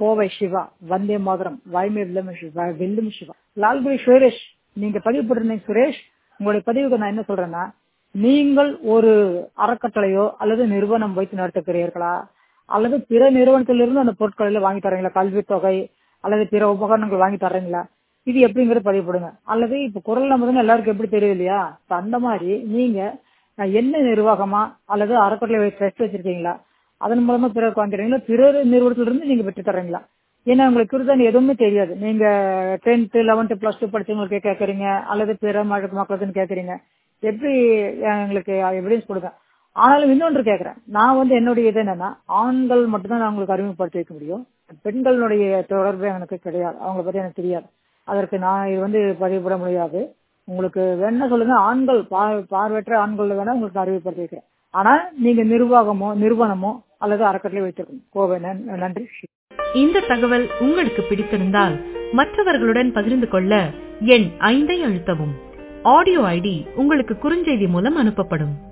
கோவை சிவா வந்தே மாதரம் வாய்மை வெல்லும் சிவா வெல்லும் சிவா லால்குடி சுரேஷ் நீங்க பதிவு போட்டிருந்தீங்க சுரேஷ் உங்களுடைய பதிவுக்கு நான் என்ன சொல்றேன்னா நீங்கள் ஒரு அறக்கட்டளையோ அல்லது நிறுவனம் வைத்து நடத்துகிறீர்களா அல்லது பிற நிறுவனத்திலிருந்து அந்த பொருட்களை வாங்கி தரீங்களா கல்வித் தொகை அல்லது பிற உபகரணங்கள் வாங்கி தர்றீங்களா இது எப்படிங்கிறது பதிவு போடுங்க அல்லது இப்ப குரல் நம்பதுன்னு எல்லாருக்கும் எப்படி தெரியும் இல்லையா இப்ப அந்த மாதிரி நீங்க அஹ், என்ன நிர்வாகமா அல்லது அறக்கட்டளை ட்ரஸ்ட் வச்சிருக்கீங்களா அதன் மூலமா பிறகு வாங்கிறீங்களா பிற நிறுவனத்திலிருந்து நீங்க பெற்று தர்றீங்களா ஏன்னா உங்களுக்கு குறித்த எதுவுமே தெரியாது நீங்க டென்த் லெவன்த் பிளஸ் டூ படிச்சவங்களுக்கு கேட்கறீங்க அல்லது பிற ம- மக்களுக்குன்னு கேட்கறீங்க எப்படி அஹ், எங்களுக்கு எவிடன்ஸ் கொடுங்க ஆனாலும் இன்னொன்று கேட்கறேன் நான் வந்து என்னுடைய இது என்னன்னா ஆண்கள் மட்டும்தான் நான் உங்களுக்கு அறிமுகப்படுத்தி வைக்க முடியும் பெண்களுடைய தொடர்பு எனக்கு கிடையாது அவங்கள பத்தி எனக்கு தெரியாது அதற்கு நான் இது வந்து பதிவுபட முடியாது உங்களுக்கு வேணா சொல்லுங்க ஆண்கள் பா- பார்வையற்ற ஆண்கள் வேணா உங்களுக்கு அறிவுப்படுத்தி வைக்கிறேன் ஆனா நீங்க நிர்வாகமோ நிறுவனமோ அல்லது அறக்கட்டளை வைத்திருக்கணும் கோவை நன்- நன்றி இந்த தகவல் உங்களுக்கு பிடித்திருந்தால் மற்றவர்களுடன் பகிர்ந்து கொள்ள எண் ஐந்தை அழுத்தவும் ஆடியோ ஐடி உங்களுக்கு குறுஞ்செய்தி மூலம் அனுப்பப்படும்